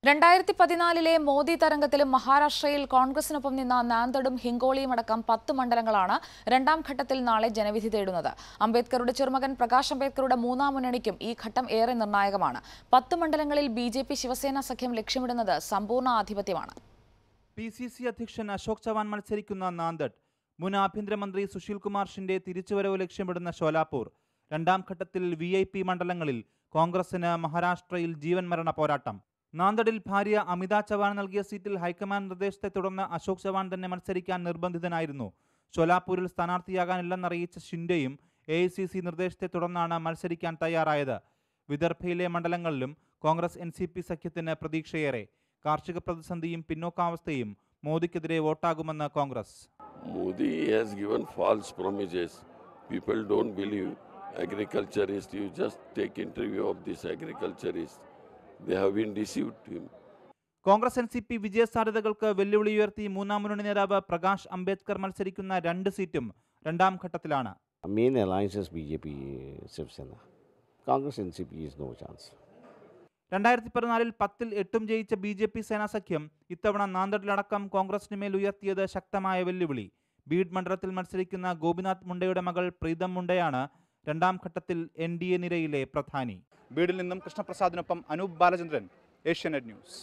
രണ്ടായിരത്തി പതിനാലിലെ മോദി തരംഗത്തിലും മഹാരാഷ്ട്രയിൽ കോൺഗ്രസിനൊപ്പം നിന്ന നാന്തടും ഹിങ്കോളിയും അടക്കം പത്ത് മണ്ഡലങ്ങളാണ് രണ്ടാം ഘട്ടത്തിൽ നാളെ ജനവിധി തേടുന്നത് അംബേദ്കറുടെ ചെറുമകൻ പ്രകാശ് അംബേദ്കറുടെ മൂന്നാം മുന്നണിക്കും ഈ ഘട്ടം ഏറെ നിർണായകമാണ് പത്ത് മണ്ഡലങ്ങളിൽ ബി ജെ പി ശിവസേന സഖ്യം ലക്ഷ്യമിടുന്നത് സമ്പൂർണ്ണ ആധിപത്യമാണ് പി സി സി അധ്യക്ഷൻ അശോക് ചവാൻ മത്സരിക്കുന്ന നാന്ദഡ് മുൻ ആഭ്യന്തരമന്ത്രി സുശീൽ കുമാർ ഷിന്റെ തിരിച്ചുവരവ് ലക്ഷ്യമിടുന്ന ഷോലാപൂർ രണ്ടാം ഘട്ടത്തിൽ വി ഐ പി മണ്ഡലങ്ങളിൽ കോൺഗ്രസിന് മഹാരാഷ്ട്രയിൽ ജീവൻ മരണ പോരാട്ടം നാന്ദഡിൽ ഭാര്യ അമിത ചവാൻ നൽകിയ സീറ്റിൽ ഹൈക്കമാൻഡ് നിർദ്ദേശത്തെ തുടർന്ന് അശോക് ചവാൻ തന്നെ മത്സരിക്കാൻ നിർബന്ധിതനായിരുന്നു ഷോലാപൂരിൽ സ്ഥാനാർത്ഥിയാകാനില്ലെന്നറിയിച്ച ഷിൻഡെയും എ ഐ സി സി നിർദ്ദേശത്തെ തുടർന്നാണ് മത്സരിക്കാൻ തയ്യാറായത് വിദർഭയിലെ മണ്ഡലങ്ങളിലും കോൺഗ്രസ് എൻ സി പി സഖ്യത്തിന് പ്രതീക്ഷയേറെ കാർഷിക പ്രതിസന്ധിയും പിന്നോക്കാവസ്ഥയും മോദിക്കെതിരെ വോട്ടാകുമെന്ന് Congress Modi has given false promises. People don't believe agriculturist. You just take interview of this agriculturist. They have been deceived him. Congress N C P വിജയസാധ്യതകൾക്ക് വെല്ലുവിളി ഉയർത്തി മൂന്നാം മുന്നണി നേതാവ് പ്രകാശ് അംബേദ്കർ മത്സരിക്കുന്ന രണ്ട് സീറ്റും രണ്ടാം ഘട്ടത്തിലാണ് Main alliance is BJP Shiv Sena. Congress NCP is no chance. രണ്ടായിരത്തി പതിനാലിൽ പത്തിൽ എട്ടും ജയിച്ച ബി ജെ പി സേനാ സഖ്യം ഇത്തവണ നാന്തഡിലടക്കം കോൺഗ്രസിന് മേൽ ഉയർത്തിയത് ശക്തമായ വെല്ലുവിളി ബീഡ് മണ്ഡലത്തിൽ മത്സരിക്കുന്ന ഗോപിനാഥ് മുണ്ടയുടെ മകൾ പ്രീതം മുണ്ടയാണ് രണ്ടാം ഘട്ടത്തിൽ എൻ ഡി എ നിരയിലെ പ്രധാനി ബീഡിൽ നിന്നും കൃഷ്ണപ്രസാദിനൊപ്പം അനൂപ് ബാലചന്ദ്രൻ ഏഷ്യാനെറ്റ് ന്യൂസ്